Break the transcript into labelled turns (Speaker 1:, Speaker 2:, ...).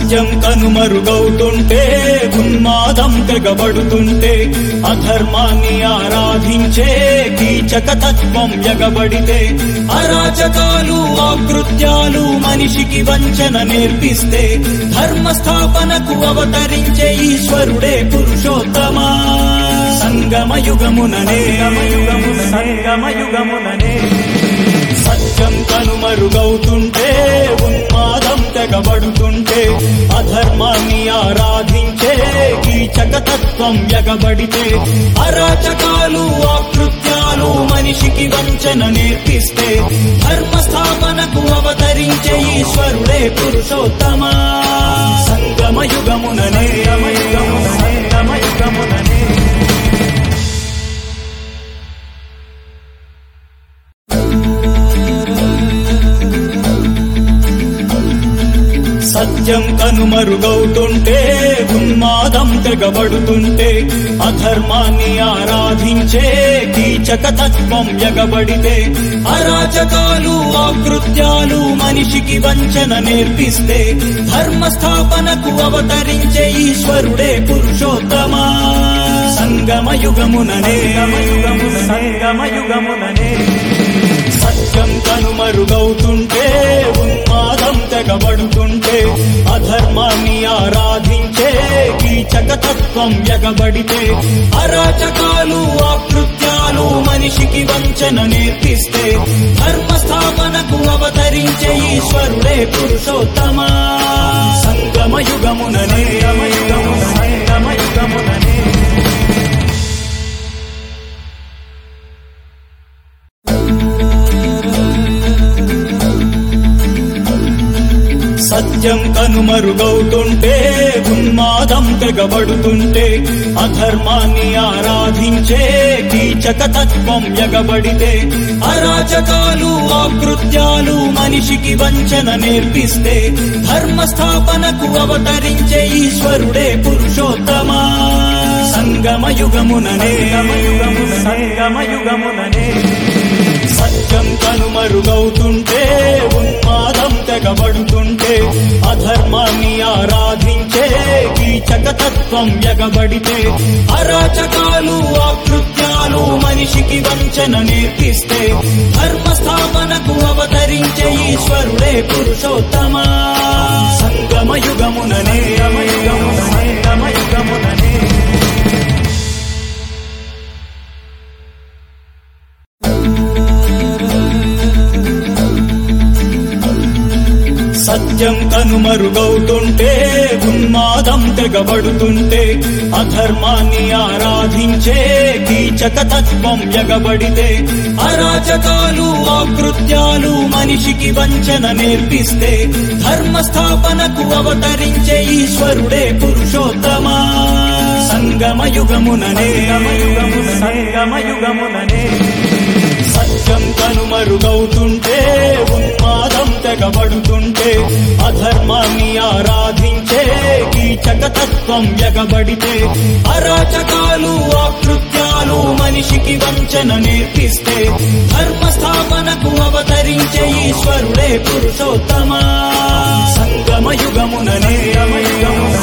Speaker 1: సత్యం కనుమరుగవుతుంటే ఉన్మాదం తెగబడుతుంటే అధర్మాన్ని ఆరాధించే కీచక తత్వం ఎగబడితే అరాచకాలు ఆకృత్యాలు మనిషికి వంచన నేర్పిస్తే ధర్మ స్థాపనకు అవతరించే ఈశ్వరుడే పురుషోత్తమా సంగమ యుగముననే సంగమ యుగముననే సత్యం కనుమరుగవుతుంటే ఉన్మాదం తెగబడుతుంటే అధర్మాన్ని ఆరాధించే కీచక తత్వం ఎగబడితే అరాచకాలు ఆకృత్యాలు మనిషికి వంచన నేర్పిస్తే ధర్మ స్థాపనకు అవతరించే ఈశ్వరుడే పురుషోత్తమా సంగమ యుగముననే సంగమ యుగముననే సత్యం కనుమరుగవుతుంటే ఉన్మాదం తెగబడుతుంటే అధర్మాన్ని ఆరాధించే కీచక తత్వం ఎగబడితే అరాచకాలు ఆకృత్యాలు మనిషికి వంచన నేర్పిస్తే ధర్మ స్థాపనకు అవతరించే ఈశ్వరుడే పురుషోత్తమా సంగమ యుగముననే సంగమ యుగముననే సత్యం కనుమరుగవుతుంటే ఉన్మాదం తెగబడుతుంటే అధర్మాన్ని ఆరాధించే కీచక తత్వం ఎగబడితే అరాచకాలు ఆకృత్యాలు మనిషికి వంచన నేర్పిస్తే ధర్మ స్థాపనకు అవతరించే ఈశ్వరుడే పురుషోత్తమా సంగమ యుగముననే సంగమ యుగముననే సత్యం కనుమరుగవుతుంటే ఉన్మాదం తెగబడుతుంటే అధర్మాన్ని ఆరాధించే కీచక తత్వం ఎగబడితే అరాచకాలు ఆకృత్యాలు మనిషికి వంచన నేర్పిస్తే ధర్మ స్థాపనకు అవతరించే ఈశ్వరుడే పురుషోత్తమా సంగమ యుగముననే సంగమ యుగముననే సత్యం కనుమరుగవుతుంటే ఉన్మాదం తెగబడుతుంటే అధర్మాన్ని ఆరాధించే కీచక తత్వం ఎగబడితే అరాచకాలు ఆకృత్యాలు మనిషికి వంచన నేర్పిస్తే ధర్మ స్థాపనకు అవతరించే ఈశ్వరుడే పురుషోత్తమా సంగమ యుగముననే సంగమ యుగముననే సత్యం కనుమరుగవుతుంటే ఉన్మాదం తెగబడుతుంటే అధర్మాన్ని ఆరాధించే కీచక తత్వం ఎగబడితే అరాచకాలు ఆకృత్యాలు మనిషికి వంచన నేర్పిస్తే ధర్మ స్థాపనకు అవతరించే ఈశ్వరుడే పురుషోత్తమా సంగమ యుగముననే సంగమ యుగముననే సత్యం కనుమరుగవుతుంటే ఉన్మాదం తెగబడుతుంటే అధర్మాన్ని ఆరాధించే కీచక తత్వం ఎగబడితే అరాచకాలు ఆకృత్యాలు మనిషికి వంచన నేర్పిస్తే ధర్మ స్థాపనకు అవతరించే ఈశ్వరుడే పురుషోత్తమా సంగమ యుగముననే